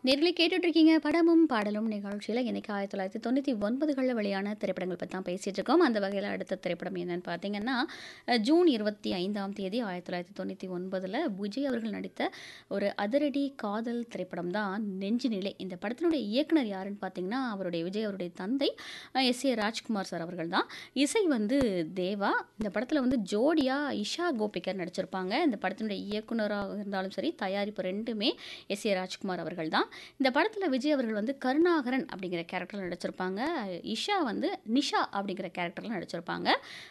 நேர்களை கேட்டுட்டு இருக்கீங்க படமும் பாடலும் நிகழ்ச்சியில் இன்னைக்கு ஆயிரத்தி தொள்ளாயிரத்தி தொண்ணூற்றி ஒன்பதுகளில் வெளியான திரைப்படங்கள் பற்றி தான் பேசிகிட்டு இருக்கோம் அந்த வகையில் அடுத்த திரைப்படம் என்னன்னு பார்த்தீங்கன்னா அஹ், ஜூன் இருபத்தி ஐந்தாம் தேதி ஆயிரத்தி தொள்ளாயிரத்தி தொண்ணூற்றி ஒன்பதில் விஜய் அவர்கள் நடித்த ஒரு அதிரடி காதல் திரைப்படம் தான் நெஞ்சு நிலை இந்த படத்தினுடைய இயக்குனர் யாருன்னு பார்த்தீங்கன்னா அவருடைய விஜய் அவருடைய தந்தை எஸ் ஏ ராஜ்குமார் சார் அவர்கள் தான் இசை வந்து தேவா இந்த படத்தில் வந்து ஜோடியா இஷா கோபிகர் நடிச்சிருப்பாங்க இந்த படத்தினுடைய இயக்குனராக இருந்தாலும் சரி தயாரிப்பு ரெண்டுமே எஸ் ஏ ராஜ்குமார் அவர்கள் தான் இந்த படத்தில் விஜய் அவர்கள் வந்து கருணாகரன் அப்படிங்கிற கேரக்டரில் நடிச்சிருப்பாங்க இஷா வந்து நிஷா அப்படிங்கிற கேரக்டரில் நடிச்சிருப்பாங்க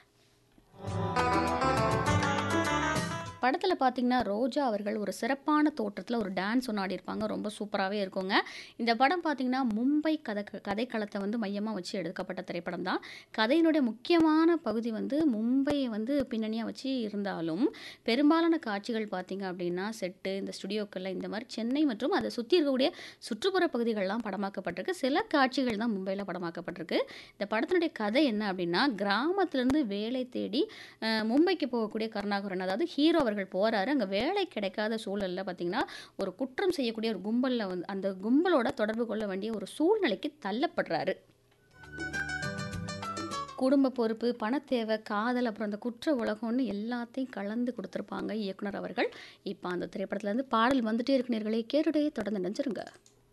படத்தில் பார்த்தீங்கன்னா ரோஜா அவர்கள் ஒரு சிறப்பான தோற்றத்தில் ஒரு டான்ஸ் ஒன்று ஆடியிருப்பாங்க ரொம்ப சூப்பராகவே இருக்குங்க இந்த படம் பார்த்தீங்கன்னா மும்பை கதை கதைக்களத்தை வந்து மையமாக வச்சு எடுக்கப்பட்ட திரைப்படம் தான் கதையினுடைய முக்கியமான பகுதி வந்து மும்பையை வந்து பின்னணியாக வச்சு இருந்தாலும் பெரும்பாலான காட்சிகள் பார்த்தீங்க அப்படின்னா செட்டு இந்த ஸ்டுடியோக்களில் இந்த மாதிரி சென்னை மற்றும் அதை சுற்றி இருக்கக்கூடிய சுற்றுப்புற பகுதிகள்லாம் படமாக்கப்பட்டிருக்கு சில காட்சிகள் தான் மும்பையில் படமாக்கப்பட்டிருக்கு இந்த படத்தினுடைய கதை என்ன அப்படின்னா கிராமத்திலேருந்து வேலை தேடி அஹ், மும்பைக்கு போகக்கூடிய கருணாகரன் அதாவது ஹீரோ அவர்கள் போகிறாரு அங்கே வேலை கிடைக்காத சூழலில் பார்த்தீங்கன்னா ஒரு குற்றம் செய்யக்கூடிய ஒரு கும்பலில் வந்து அந்த கும்பலோட தொடர்பு கொள்ள வேண்டிய ஒரு சூழ்நிலைக்கு தள்ளப்படுறாரு குடும்ப பொறுப்பு பணத்தேவை காதல் அப்புறம் அந்த குற்ற உலகம்னு எல்லாத்தையும் கலந்து கொடுத்துருப்பாங்க இயக்குனர் அவர்கள் இப்போ அந்த திரைப்படத்துல இருந்து பாடல் வந்துட்டே இருக்கு நேர்களே கேட்டுட்டே தொடர்ந்து நினைச்சிருங்க